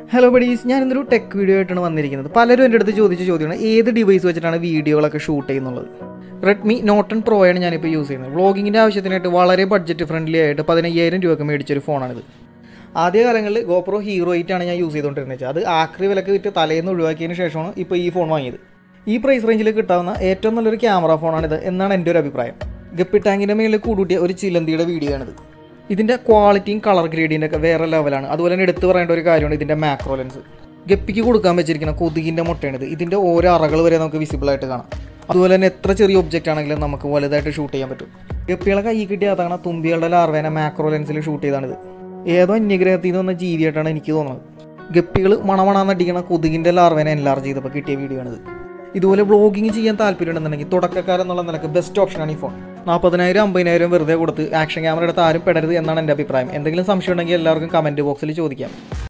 hello buddies ഞാൻ ഇന്നൊരു tech video ആയിട്ടാണ് വന്നിരിക്കുന്നത് പലരും എൻ്റെ അടുത്ത് ചോദിച്ച ചോദ്യമാണ് ഏത് ഡിവൈസ് വെച്ചിട്ടാണ് വീഡിയോകളൊക്കെ ഷൂട്ട് ചെയ്യുന്നുള്ളത് റെഡ്മി നോട്ടൺ പ്രോ ആണ് ഞാനിപ്പോൾ യൂസ് ചെയ്യുന്നത് വ്ളോഗിങ്ങിൻ്റെ ആവശ്യത്തിനായിട്ട് വളരെ ബഡ്ജറ്റ് ഫ്രണ്ട്ലി ആയിട്ട് പതിനയ്യായിരം രൂപയ്ക്ക് മേടിച്ചൊരു ഫോണാണിത് ആദ്യ കാലങ്ങളിൽ ഗോപ്രോ ഹീറോ എയ്റ്റ് ആണ് ഞാൻ യൂസ് ചെയ്തുകൊണ്ടിരുന്നത് അത് ആക്രി വിലക്ക് വിറ്റ് തലേന്ന് ഒഴിവാക്കിയതിന് ശേഷമാണ് ഇപ്പോൾ ഈ ഫോൺ വാങ്ങിയത് ഈ പ്രൈസ് റേഞ്ചിൽ കിട്ടാവുന്ന ഏറ്റവും നല്ലൊരു ക്യാമറ ഫോണാണിത് എന്നാണ് എൻ്റെ ഒരു അഭിപ്രായം ഗപ്പി ടാങ്കിൻ്റെ മേളിൽ കൂടുകൂട്ടിയ ഒരു ചിലന്തിയുടെ വീഡിയോ ആണിത് ഇതിൻ്റെ ക്വാളിറ്റിയും കളർ ഗ്രേഡിയൻ്റെ ഒക്കെ വേറെ ലെവലാണ് അതുപോലെ തന്നെ എടുത്തു പറയേണ്ട ഒരു കാര്യമാണ് ഇതിൻ്റെ മാക്രോ ലെൻസ് ഗപ്പിക്ക് കൊടുക്കാൻ വെച്ചിരിക്കുന്ന കൊതുകിൻ്റെ മുട്ടയാണിത് ഇതിൻ്റെ ഓരോ അറകൾ വരെ നമുക്ക് വിസിബിൾ ആയിട്ട് കാണാം അതുപോലെ തന്നെ എത്ര ചെറിയ ഒബ്ജക്റ്റ് ആണെങ്കിലും നമുക്ക് വലുതായിട്ട് ഷൂട്ട് ചെയ്യാൻ പറ്റും ഗപ്പികളെ കൈ കിട്ടിയ അതാണ് തുമ്പികളുടെ ലാർവേനെ മാക്രോ ലെൻസിൽ ഷൂട്ട് ചെയ്താണിത് ഏതോ അന്യഗ്രഹത്തിൽ നിന്ന് വന്ന ജീവിയായിട്ടാണ് എനിക്ക് തോന്നുന്നത് ഗപ്പികൾ മണമണന്നടിക്കണ കൊതുകിൻ്റെ ലാർവേനെ എൻലാർജ് ചെയ്തപ്പോൾ കിട്ടിയ വീഡിയോ ആണിത് ഇതുപോലെ വ്ളോഗിങ് ചെയ്യാൻ താല്പര്യമുണ്ടെന്നുണ്ടെങ്കിൽ തുടക്കക്കാരെന്നുള്ള നിലക്ക് ബെസ്റ്റ് ഓപ്ഷനാണ് ഈ ഫോൺ നാൽപ്പതിനായിരം അമ്പതിനായിരം വെറുതെ കൊടുത്ത് ആക്ഷൻ ക്യാമറ എടുത്ത് ആരും പെടരുത് എന്നാണ് എൻ്റെ അഭിപ്രായം എന്തെങ്കിലും സംശയം ഉണ്ടെങ്കിൽ എല്ലാവർക്കും കമൻറ്റ് ബോക്സിൽ ചോദിക്കാം